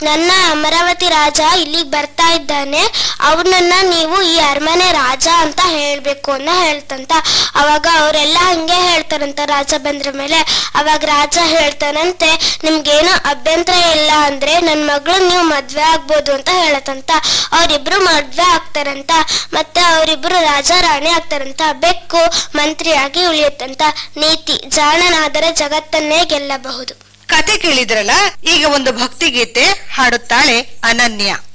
ನನ್ನ ಅಮರಾವತಿ ರಾಜ ಇಲ್ಲಿಗೆ ಬರ್ತಾ ಇದ್ದಾನೆ ಅವನನ್ನ ನೀವು ಈ ಅರಮನೆ ರಾಜ ಅಂತ ಹೇಳ್ಬೇಕು ಅಂತ ಹೇಳ್ತಂತ ಅವಾಗ ಅವರೆಲ್ಲ ಹಂಗೆ ಹೇಳ್ತಾರಂತ ರಾಜ ಬಂದ್ರ ಮೇಲೆ ಅವಾಗ ರಾಜ ಹೇಳ್ತಾನಂತೆ ನಿಮ್ಗೇನು ಅಭ್ಯಂತರ ಇಲ್ಲ ಅಂದ್ರೆ ನನ್ ಮಗಳು ನೀವು ಮದ್ವೆ ಆಗ್ಬೋದು ಅಂತ ಹೇಳತ್ತಂತ ಅವರಿಬ್ರು ಮದ್ವೆ ಆಗ್ತಾರಂತ ಮತ್ತೆ ಅವರಿಬ್ರು ರಾಜ ರಾಣಿ ಆಗ್ತಾರಂತ ಬೆಕ್ಕು ಮಂತ್ರಿಯಾಗಿ ಉಳಿಯುತ್ತಂತ ನೀತಿ ಜಾಣನಾದರೆ ಜಗತ್ತನ್ನೇ ಗೆಲ್ಲಬಹುದು ಕತೆ ಕೇಳಿದ್ರಲ್ಲ ಈಗ ಒಂದು ಭಕ್ತಿಗೀತೆ ಹಾಡುತ್ತಾಳೆ ಅನನ್ಯ